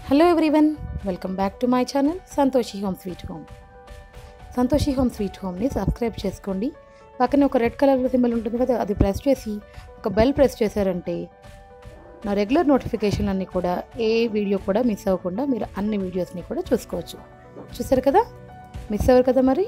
hello everyone welcome back to my channel Santoshi home sweet home Santoshi home sweet హోమ్ని subscribe చేసుకోండి పక్కనే ఒక red కలర్లో సింబల్ ఉంటుంది కదా అది ప్రెస్ చేసి ఒక బెల్ ప్రెస్ చేశారంటే నా రెగ్యులర్ నోటిఫికేషన్ అన్నీ కూడా ఏ వీడియో కూడా మిస్ అవ్వకుండా మీరు అన్ని వీడియోస్ని కూడా చూసుకోవచ్చు చూసారు కదా మిస్ అవ్వరు కదా మరి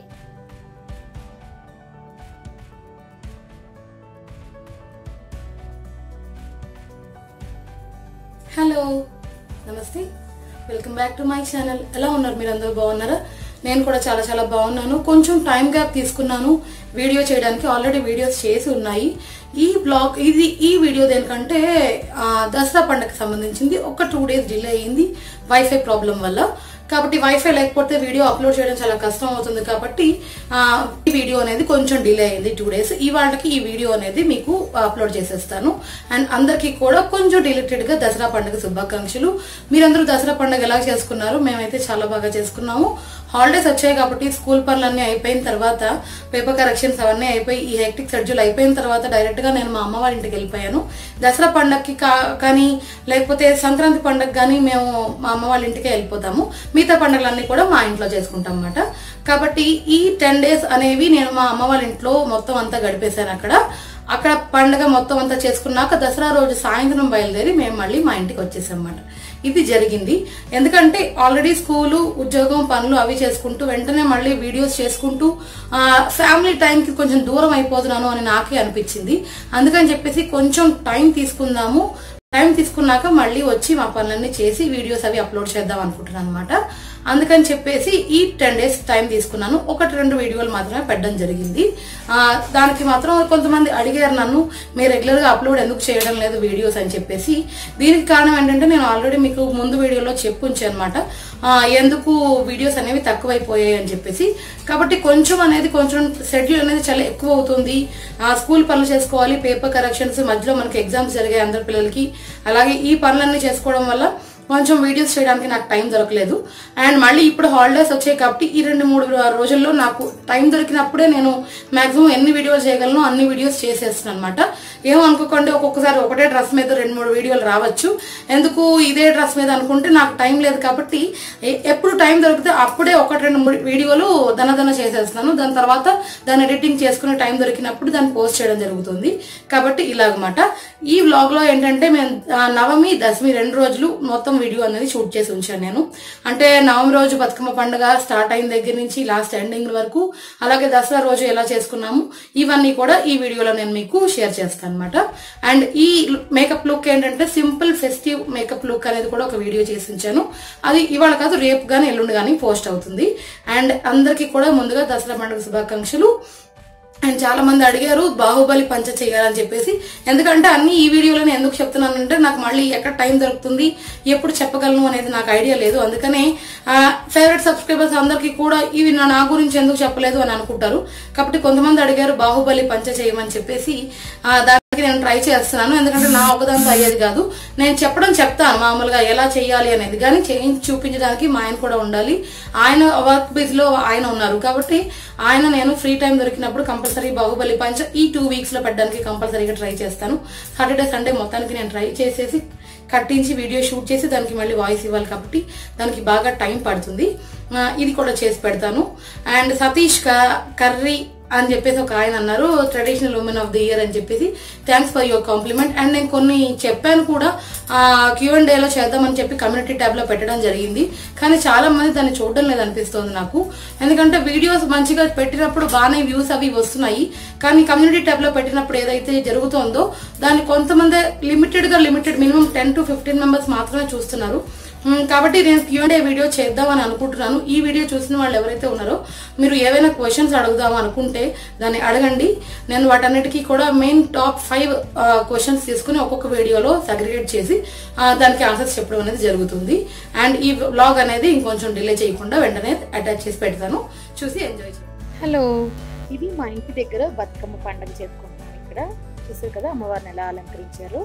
హలో నమస్తే welcome back to my channel ఎలా ఉన్నారు మీరు అందరూ బాగున్నారా నేను కూడా చాలా చాలా బాగున్నాను కొంచెం టైం గ్యాప్ తీసుకున్నాను వీడియో చేయడానికి ఆల్రెడీ వీడియోస్ చేసి ఉన్నాయి ఈ బ్లాగ్ ఇది ఈ వీడియో దేనికంటే ఆ, దసరా పండగకి సంబంధించింది ఒక టూ డేస్ డిలే అయింది వైఫై ప్రాబ్లం వల్ల కాబట్టి వైఫై లేకపోతే వీడియో అప్లోడ్ చేయడం చాలా కష్టం అవుతుంది కాబట్టి ఆ, ఈ వీడియో అనేది కొంచెం డిలే అయింది టూ డేస్ ఇవాళకి ఈ వీడియో అనేది మీకు అప్లోడ్ చేసేస్తాను అండ్ అందరికీ కూడా కొంచెం డిలేటెడ్ గా దసరా పండుగ శుభాకాంక్షలు మీరందరూ దసరా పండుగ ఎలా చేసుకున్నారు మేమైతే చాలా బాగా చేసుకున్నాము హాలిడేస్ వచ్చాయి కాబట్టి స్కూల్ పనులన్నీ అయిపోయిన తర్వాత పేపర్ కరెక్షన్స్ అవన్నీ అయిపోయి ఈ హెక్టిక్ షెడ్యూల్ అయిపోయిన తర్వాత డైరెక్ట్ గా నేను మా అమ్మ వాళ్ళ ఇంటికి వెళ్ళిపోయాను దసరా పండగకి కా- కానీ లేకపోతే సంక్రాంతి పండగ కానీ మేము మా అమ్మ వాళ్ళ ఇంటికే వెళ్ళిపోతాము మిగతా పండుగలన్నీ కూడా మా ఇంట్లో చేసుకుంటాం అన్నమాట కాబట్టి ఈ టెన్ డేస్ అనేవి నేను మా అమ్మ వాళ్ళ ఇంట్లో మొత్తం అంతా గడిపేశాను అక్కడ అక్కడ పండగ మొత్తం అంతా చేసుకున్నాక దసరా రోజు సాయంత్రం బయలుదేరి మేము మళ్ళీ మా ఇంటికి వచ్చేసాం అన్నమాట ఇది జరిగింది ఎందుకంటే ఆల్రెడీ స్కూలు ఉద్యోగం పనులు అవి చేసుకుంటూ వెంటనే మళ్ళీ వీడియోస్ చేసుకుంటూ ఫ్యామిలీ టైంకి కొంచెం దూరం అయిపోతున్నాను అని నాకే అనిపించింది అందుకని చెప్పేసి కొంచెం టైం తీసుకుందాము టైం తీసుకున్నాక మళ్ళీ వచ్చి మా పనులన్నీ చేసి వీడియోస్ అవి అప్లోడ్ చేద్దాం అనుకుంటున్నాను అనమాట అందుకని చెప్పేసి ఈ టెన్ డేస్ టైం తీసుకున్నాను ఒకటి రెండు వీడియోలు మాత్రమే పెట్టడం జరిగింది ఆ, దానికి మాత్రం కొంతమంది అడిగారు నన్ను మీరు రెగ్యులర్ గా అప్లోడ్ ఎందుకు చేయడం లేదు వీడియోస్ అని చెప్పేసి దీనికి కారణం ఏంటంటే నేను ఆల్రెడీ మీకు ముందు వీడియోలో చెప్పుంచాను అనమాట ఎందుకు వీడియోస్ అనేవి తక్కువైపోయాయి అని చెప్పేసి కాబట్టి కొంచెం అనేది కొంచెం షెడ్యూల్ అనేది చాలా ఎక్కువ అవుతుంది ఆ, స్కూల్ పనులు చేసుకోవాలి పేపర్ కరెక్షన్స్ మధ్యలో మనకి ఎగ్జామ్స్ జరిగాయి అందరి పిల్లలకి అలాగే ఈ పనులన్నీ చేసుకోవడం వల్ల కొంచెం వీడియోస్ చేయడానికి నాకు టైం దొరకలేదు అండ్ మళ్ళీ ఇప్పుడు హాలిడేస్ వచ్చాయి కాబట్టి ఈ రెండు మూడు రోజుల్లో నాకు టైం దొరికినప్పుడే నేను మాక్సిమం ఎన్ని వీడియోలు చేయగలను అన్ని వీడియోస్ చేసేస్తున్నాను అనమాట ఏమనుకోకండి ఒక్కొక్కసారి ఒకటే డ్రెస్ మీద రెండు మూడు వీడియోలు రావచ్చు ఎందుకు ఇదే డ్రెస్ మీద అనుకుంటే నాకు టైం లేదు కాబట్టి ఎ- ఎప్పుడు టైం దొరికితే అప్పుడే ఒకటి రెండు మూడు వీడియోలు దనదన చేసేస్తున్నాను దాని తర్వాత దాన్ని ఎడిటింగ్ చేసుకునే టైం దొరికినప్పుడు దాన్ని పోస్ట్ చేయడం జరుగుతుంది కాబట్టి ఇలాగమాట ఈ వ్లాగ్ లో ఏంటంటే మేము ఆ, నవమి దశమి రెండు రోజులు మొత్తం వీడియో అనేది షూట్ చేసి ఉంచాను నేను అంటే నవమి రోజు బతుకమ్మ పండుగ స్టార్ట్ అయిన దగ్గర నుంచి లాస్ట్ ఎండింగ్ వరకు అలాగే దసరా రోజు ఎలా చేసుకున్నాము ఇవన్నీ కూడా ఈ వీడియోలో నేను మీకు షేర్ చేస్తాను అనమాట అండ్ ఈ మేకప్ లుక్ ఏంటంటే సింపుల్ ఫెస్టివ్ మేకప్ లుక్ అనేది కూడా ఒక వీడియో చేసి ఉంచాను అది ఇవాళ కాదు రేపు గానీ ఎల్లుండి గానీ పోస్ట్ అవుతుంది అండ్ అందరికీ కూడా ముందుగా దసరా పండుగ శుభాకాంక్షలు అండ్ చాలా మంది అడిగారు బాహుబలి పంచ చేయాలని చెప్పేసి ఎందుకంటే అన్ని ఈ వీడియోలోనే ఎందుకు చెప్తున్నానంటే నాకు మళ్ళీ ఎక్కడ టైం దొరుకుతుంది ఎప్పుడు చెప్పగలను అనేది నాకు ఐడియా లేదు అందుకనే ఫేవరెట్ సబ్స్క్రైబర్స్ అందరికీ కూడా ఇవి నా నా గురించి ఎందుకు చెప్పలేదు అని అనుకుంటారు కాబట్టి కొంతమంది అడిగారు బాహుబలి పంచ చేయమని చెప్పేసి ఆ, దానికి నేను ట్రై చేస్తున్నాను ఎందుకంటే నా ఒకదాంతో అయ్యేది కాదు నేను చెప్పడం చెప్తాను మామూలుగా ఎలా చేయాలి అనేది కానీ చేయించి చూపించడానికి మా ఆయన కూడా ఉండాలి ఆయన వర్క్ బిజీలో ఆయన ఉన్నారు కాబట్టి ఆయన నేను ఫ్రీ టైం దొరికినప్పుడు కంపల్సరీ బాహుబలి పంచ ఈ టూ వీక్స్ లో పెట్టడానికి కంపల్సరీగా ట్రై చేస్తాను సాటర్డే సండే మొత్తానికి నేను ట్రై చేసేసి కట్టించి వీడియో షూట్ చేసి దానికి మళ్ళీ వాయిస్ ఇవ్వాలి కాబట్టి దానికి బాగా టైం పడుతుంది ఆ, ఇది కూడా చేసి పెడతాను అండ్ సతీష్ క- కర్రీ అని చెప్పేసి ఒక ఆయన అన్నారు traditional woman of the year అని చెప్పేసి thanks for your compliment and నేను కొన్ని చెప్పాను కూడా క్యూ అండ్ డేలో చేద్దామని చెప్పి కమ్యూనిటీ ట్యాబ్ లో పెట్టడం జరిగింది కానీ చాలా మంది దాన్ని చూడడం లేదు అనిపిస్తుంది నాకు ఎందుకంటే వీడియోస్ మంచిగా పెట్టినప్పుడు బాగానే వ్యూస్ అవి వస్తున్నాయి కానీ కమ్యూనిటీ ట్యాబ్ లో పెట్టినప్పుడు ఏదైతే జరుగుతుందో దాన్ని కొంతమంది లిమిటెడ్ గా limited minimum ten to fifteen members మాత్రమే చూస్తున్నారు మ్, కాబట్టి నేను క్యూఎండే వీడియో చేద్దామని అనుకుంటున్నాను ఈ వీడియో చూసిన వాళ్ళు ఎవరైతే ఉన్నారో మీరు ఏవైనా క్వశ్చన్స్ అడుగుదాం అనుకుంటే దాన్ని అడగండి నేను వాటన్నిటికీ కూడా మెయిన్ టాప్ ఫైవ్ క్వశ్చన్స్ తీసుకుని ఒక్కొక్క వీడియోలో సగ్రిగేట్ చేసి ఆ, దానికి ఆన్సర్స్ చెప్పడం అనేది జరుగుతుంది అండ్ ఈ వ్లాగ్ అనేది ఇంకొంచెం డిలే చేయకుండా వెంటనే అటాచ్ చేసి పెడతాను చూసి ఎంజాయ్ చేయండి హలో ఇది మా ఇంటి దగ్గర బతుకమ్మ పండుగ చేసుకుంటున్నాం ఇక్కడ చూసారు కదా అమ్మవారిని ఎలా అలంకరించారు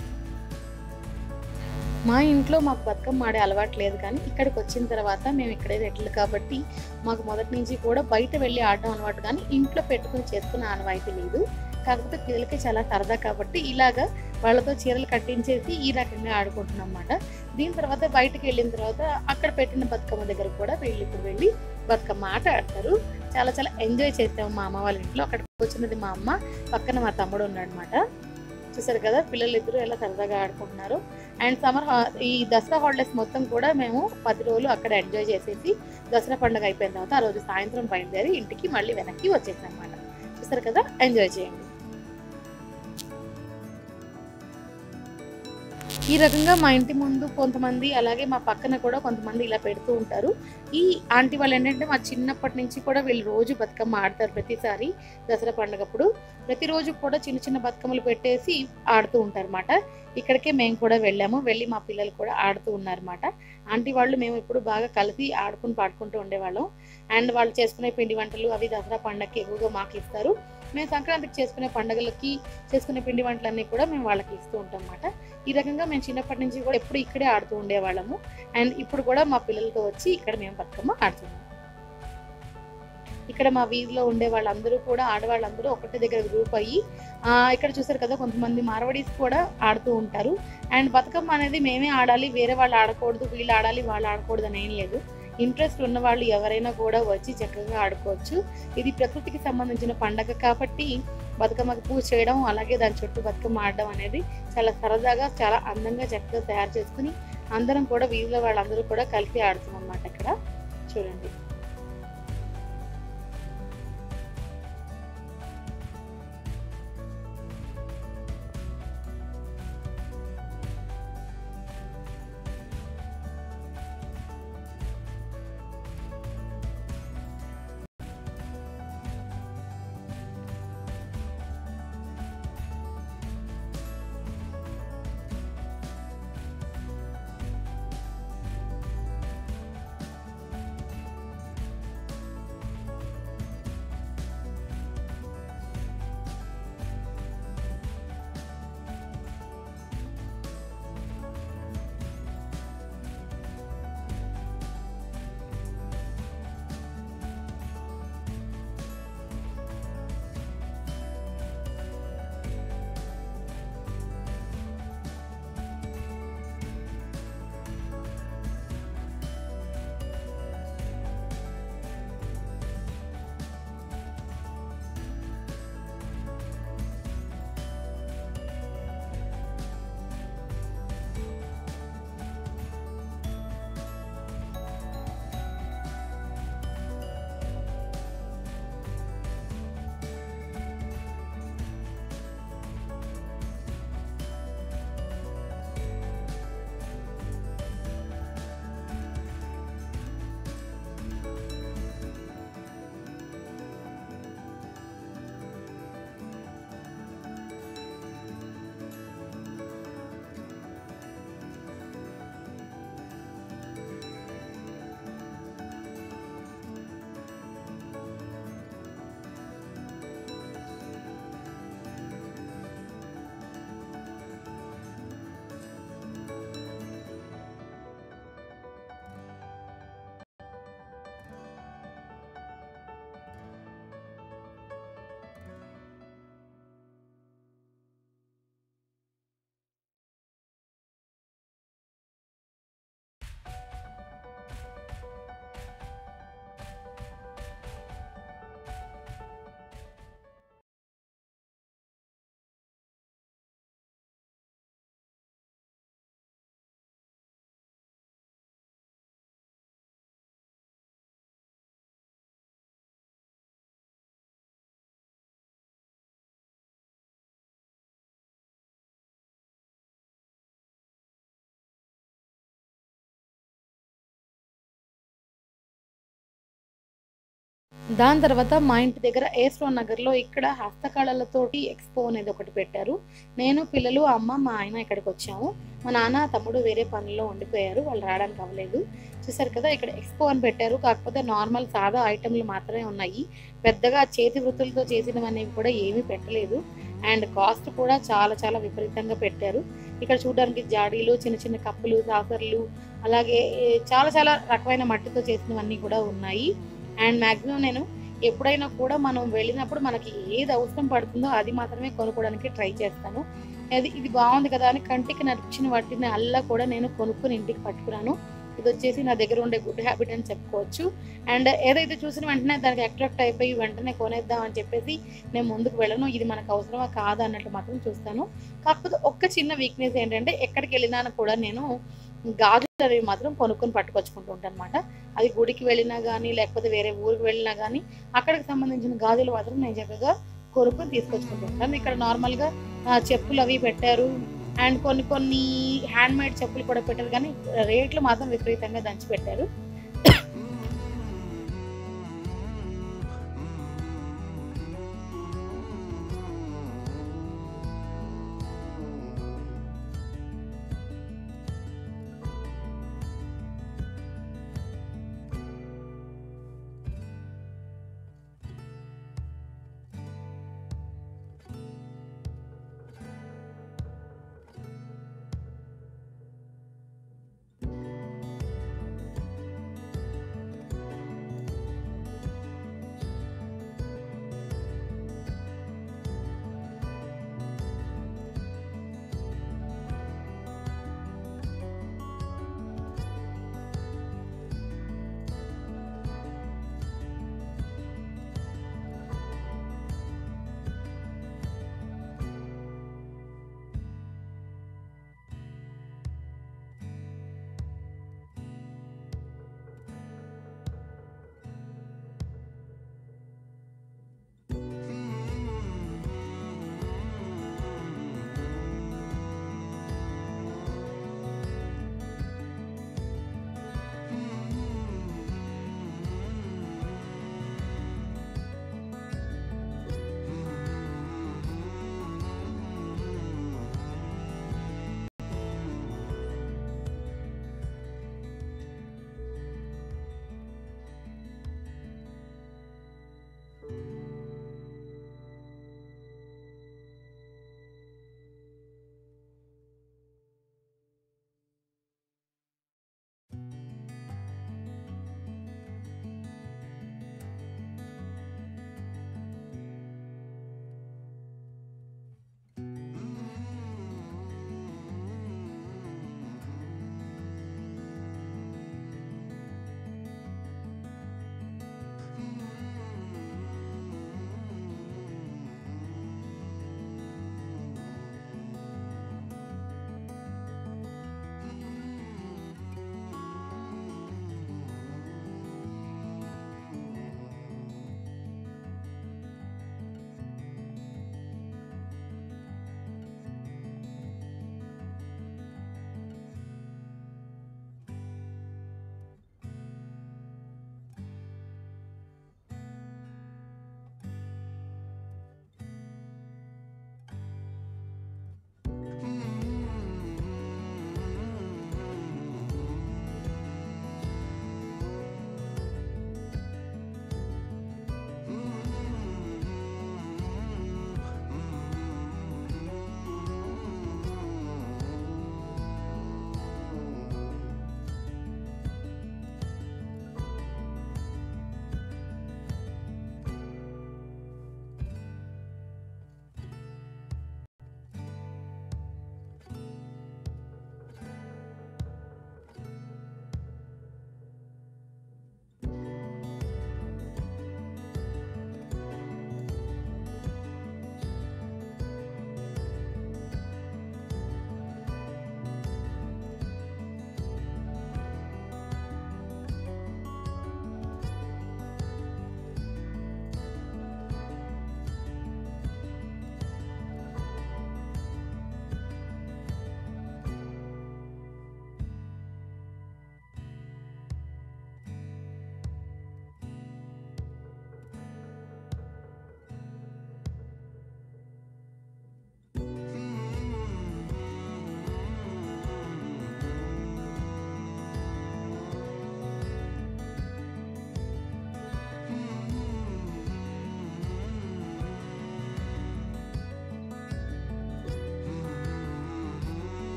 మా ఇంట్లో మాకు బతుకమ్మ ఆడే అలవాటు లేదు కానీ ఇక్కడికి వచ్చిన తర్వాత మేము ఇక్కడే సెటిల్ కాబట్టి మాకు మొదటి నుంచి కూడా బయట వెళ్ళి ఆడడం అలవాటు కానీ ఇంట్లో పెట్టుకుని చేసుకునే ఆనవాయితీ లేదు కాకపోతే పిల్లలకి చాలా సరదా కాబట్టి ఇలాగా వాళ్ళతో చీరలు కట్టించేసి ఈ రకంగా ఆడుకుంటున్నాం అన్నమాట దీని తర్వాత బయటకు వెళ్ళిన తర్వాత అక్కడ పెట్టిన బతుకమ్మ దగ్గర కూడా వీళ్ళు ఇప్పుడు వెళ్ళి బతుకమ్మ ఆట ఆడతారు చాలా చాలా ఎంజాయ్ చేస్తాము మా అమ్మ వాళ్ళ ఇంట్లో అక్కడ వచ్చినది మా అమ్మ పక్కన మా తమ్ముడు ఉన్నాడు అనమాట చూసారు కదా పిల్లలు ఇద్దరు ఎలా సరదాగా ఆడుకుంటున్నారు అండ్ సమ్మర్ ఈ దసరా హాలిడేస్ మొత్తం కూడా మేము పది రోజులు అక్కడ ఎంజాయ్ చేసేసి దసరా పండుగ అయిపోయిన తర్వాత ఆ రోజు సాయంత్రం బయలుదేరి ఇంటికి మళ్ళీ వెనక్కి వచ్చేసాం అనమాట చూసారు కదా ఎంజాయ్ చేయండి ఈ రకంగా మా ఇంటి ముందు కొంతమంది అలాగే మా పక్కన కూడా కొంతమంది ఇలా పెడుతూ ఉంటారు ఈ ఆంటీ వాళ్ళు ఏంటంటే మా చిన్నప్పటి నుంచి కూడా వీళ్ళు రోజు బతుకమ్మ ఆడతారు ప్రతిసారి దసరా పండుగప్పుడు ప్రతిరోజు కూడా చిన్న చిన్న బతుకమ్మలు పెట్టేసి ఆడుతూ ఉంటారు అనమాట ఇక్కడికే మేము కూడా వెళ్ళాము వెళ్ళి మా పిల్లలు కూడా ఆడుతూ ఉన్నారన్నమాట ఆంటీ వాళ్ళు మేము ఇప్పుడు బాగా కలిసి ఆడుకుని పాడుకుంటూ ఉండేవాళ్ళం అండ్ వాళ్ళు చేసుకునే పిండి వంటలు అవి దసరా పండగకి ఎక్కువగా మాకు ఇస్తారు మేము సంక్రాంతికి చేసుకునే పండుగలకి చేసుకునే పిండి వంటలన్నీ కూడా మేము వాళ్ళకి ఇస్తూ ఉంటాం అన్నమాట ఈ రకంగా మేము చిన్నప్పటి నుంచి కూడా ఎప్పుడు ఇక్కడే ఆడుతూ ఉండేవాళ్ళము అండ్ ఇప్పుడు కూడా మా పిల్లలతో వచ్చి ఇక్కడ మేము బతుకమ్మ ఆడుతున్నాం ఇక్కడ మా వీధిలో ఉండే వాళ్ళందరూ కూడా ఆడవాళ్ళందరూ ఒకటే దగ్గర గ్రూప్ అయ్యి ఆ, ఇక్కడ చూసారు కదా కొంతమంది మార్వడీస్ కూడా ఆడుతూ ఉంటారు అండ్ బతుకమ్మ అనేది మేమే ఆడాలి వేరే వాళ్ళు ఆడకూడదు వీళ్ళు ఆడాలి వాళ్ళు ఆడకూడదు అని ఏం లేదు ఇంట్రెస్ట్ ఉన్న వాళ్ళు ఎవరైనా కూడా వచ్చి చక్కగా ఆడుకోవచ్చు ఇది ప్రకృతికి సంబంధించిన పండగ కాబట్టి బతుకమ్మకి పూజ చేయడం అలాగే దాని చుట్టూ బతుకమ్మ ఆడడం అనేది చాలా సరదాగా చాలా అందంగా చక్కగా తయారు చేసుకుని అందరం కూడా వీధిలో వాళ్ళందరూ కూడా కలిసి ఆడుతున్నాం అన్నమాట ఇక్కడ చూడండి దాని తర్వాత మా ఇంటి దగ్గర ఏస్రో నగర్లో ఇక్కడ హస్తకళలతోటి ఎక్స్పో అనేది ఒకటి పెట్టారు నేను పిల్లలు అమ్మ మా ఆయన ఇక్కడికి వచ్చాము మా నాన్న తమ్ముడు వేరే పనుల్లో ఉండిపోయారు వాళ్ళు రావడానికి అవ్వలేదు చూసారు కదా ఇక్కడ ఎక్స్పో అని పెట్టారు కాకపోతే నార్మల్ సాదా ఐటమ్లు మాత్రమే ఉన్నాయి పెద్దగా చేతి వృత్తులతో చేసినవనేవి కూడా ఏమీ పెట్టలేదు అండ్ కాస్ట్ కూడా చాలా చాలా విపరీతంగా పెట్టారు ఇక్కడ చూడడానికి జాడీలు చిన్న చిన్న కప్పులు సాసర్లు అలాగే ఏ, చాలా చాలా రకమైన మట్టితో చేసినవన్నీ కూడా ఉన్నాయి అండ్ మ్యాక్సిమం నేను ఎప్పుడైనా కూడా మనం వెళ్ళినప్పుడు మనకి ఏది అవసరం పడుతుందో అది మాత్రమే కొనుక్కోవడానికి ట్రై చేస్తాను అది ఇది బాగుంది కదా అని కంటికి నచ్చిన వాటిని అల్లా కూడా నేను కొనుక్కొని ఇంటికి పట్టుకున్నాను ఇది వచ్చేసి నా దగ్గర ఉండే గుడ్ హ్యాబిట్ అని చెప్పుకోవచ్చు అండ్ ఏదైతే చూసిన వెంటనే దానికి అట్రాక్ట్ అయిపోయి వెంటనే కొనేద్దాం అని చెప్పేసి నేను ముందుకు వెళ్ళను ఇది మనకు అవసరమా కాదా అన్నట్టు మాత్రం చూస్తాను కాకపోతే ఒక్క చిన్న వీక్నెస్ ఏంటంటే ఎక్కడికి వెళ్ళినా కూడా నేను గాజులు అనేవి మాత్రం కొనుక్కొని పట్టుకొచ్చుకుంటూ ఉంటాను అనమాట అది గుడికి వెళ్ళినా కానీ లేకపోతే వేరే ఊరికి వెళ్ళినా కానీ అక్కడికి సంబంధించిన గాజులు మాత్రం నేను చక్కగా కొనుక్కొని తీసుకొచ్చుకుంటూ ఉంటాను ఇక్కడ నార్మల్గా చెప్పులు అవి పెట్టారు అండ్ కొన్ని కొన్ని హ్యాండ్ మేడ్ చెప్పులు కూడా పెట్టారు కానీ రేట్లు మాత్రం విపరీతంగా దంచి పెట్టారు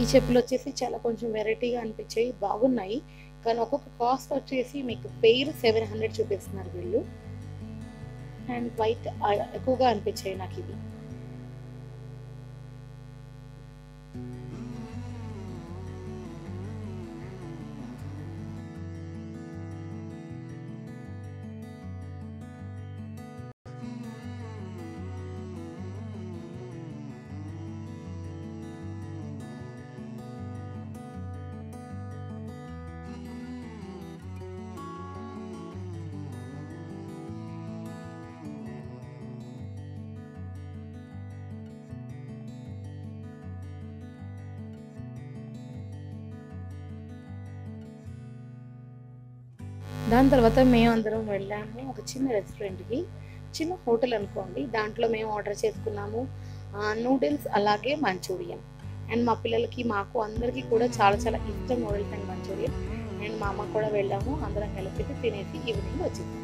ఈ చెప్పులు వచ్చేసి చాలా కొంచెం వెరైటీగా అనిపించాయి బాగున్నాయి కానీ ఒక్కొక్క కాస్ట్ వచ్చేసి మీకు పెయిర్ సెవెన్ హండ్రెడ్ చూపిస్తున్నారు వీళ్ళు అండ్ వైట్ ఎక్కువగా అనిపించాయి నాకు ఇవి దాని తర్వాత మేము అందరం వెళ్ళాము ఒక చిన్న రెస్టారెంట్కి చిన్న హోటల్ అనుకోండి దాంట్లో మేము ఆర్డర్ చేసుకున్నాము నూడిల్స్ అలాగే మంచూరియన్ అండ్ మా పిల్లలకి మాకు అందరికీ కూడా చాలా చాలా ఇష్టం నూడిల్స్ అండ్ మంచూరియన్ అండ్ మా అమ్మ కూడా వెళ్ళాము అందరం కలిపి తినేసి ఈవినింగ్ వచ్చింది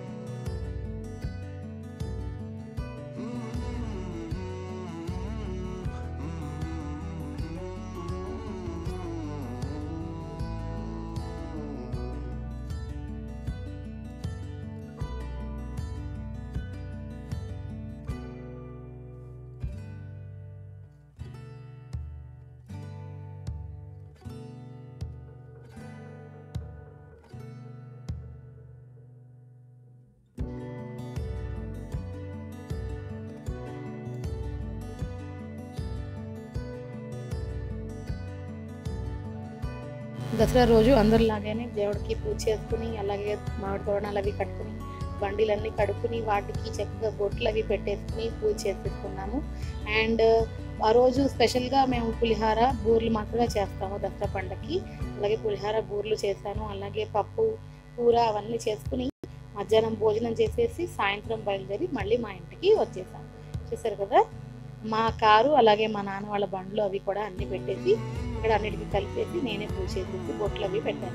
దసరా రోజు అందరిలాగానే దేవుడికి పూజ చేసుకుని అలాగే మామిడి తోరణాలు అవి కట్టుకుని బండిలన్నీ కడుక్కుని వాటికి చక్కగా బొట్లు అవి పెట్టేసుకుని పూజ చేసేసుకున్నాము అండ్ ఆ రోజు స్పెషల్గా మేము పులిహార బూర్లు మాత్రమే చేస్తాము దసరా పండగకి అలాగే పులిహార బూర్లు చేశాను అలాగే పప్పు కూర అవన్నీ చేసుకుని మధ్యాహ్నం భోజనం చేసేసి సాయంత్రం బయలుదేరి మళ్ళీ మా ఇంటికి వచ్చేసాం చూసారు కదా మా కారు అలాగే మా నాన్న వాళ్ళ బండ్లు అవి కూడా అన్ని పెట్టేసి ఇక్కడ అన్నిటికీ కలిపేసి నేనే పూజ చేసేసి బొట్లు అవి పెట్టాను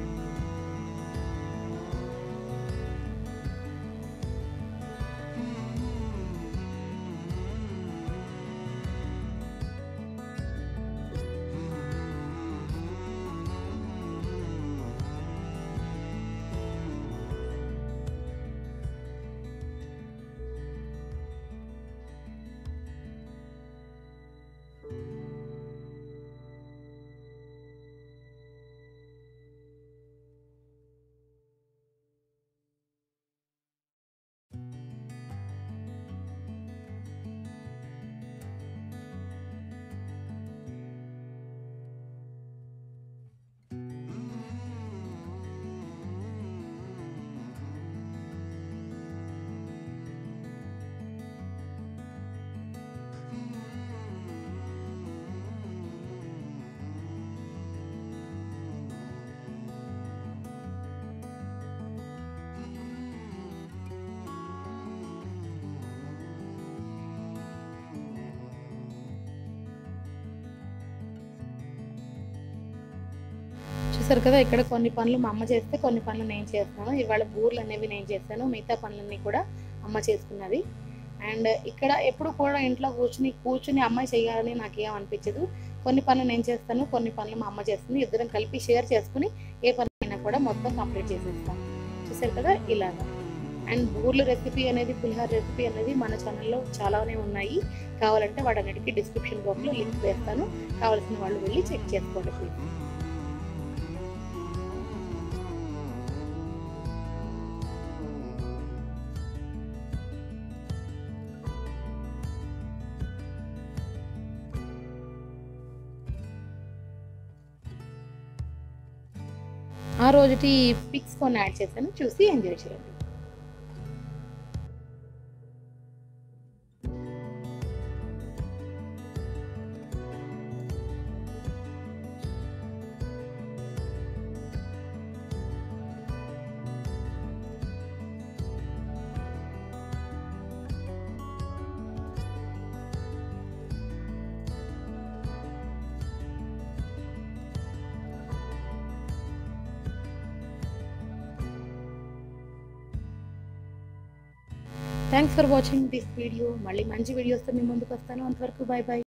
చూసారు కదా ఇక్కడ కొన్ని పనులు మా అమ్మ చేస్తే కొన్ని పనులు నేను చేస్తాను ఇవాళ బూర్లు అనేవి నేను చేశాను మిగతా పనులన్నీ కూడా అమ్మ చేసుకున్నది అండ్ ఇక్కడ ఎప్పుడు కూడా ఇంట్లో కూర్చుని కూర్చుని అమ్మాయి చేయాలని నాకేం అనిపించదు కొన్ని పనులు నేను చేస్తాను కొన్ని పనులు మా అమ్మ చేస్తుంది ఇద్దరం కలిపి షేర్ చేసుకుని ఏ పని అయినా కూడా మొత్తం కంప్లీట్ చేసేస్తాం చూసారు కదా ఇలాగా అండ్ బూర్లు రెసిపీ అనేది పులిహార రెసిపీ అనేది మన ఛానల్లో చాలానే ఉన్నాయి కావాలంటే వాటన్నిటికీ డిస్క్రిప్షన్ బాక్స్లో లింక్ వేస్తాను కావాల్సిన వాళ్ళు వెళ్ళి చెక్ చేసుకోండి ప్లీజ్ ఆ రోజుటి పిక్స్ కొన్ని యాడ్ చేశాను చూసి ఎంజాయ్ చేయండి thanks for watching this video మళ్ళీ మంచి వీడియోస్తో మీ ముందుకు వస్తాను అంతవరకు బాయ్ బాయ్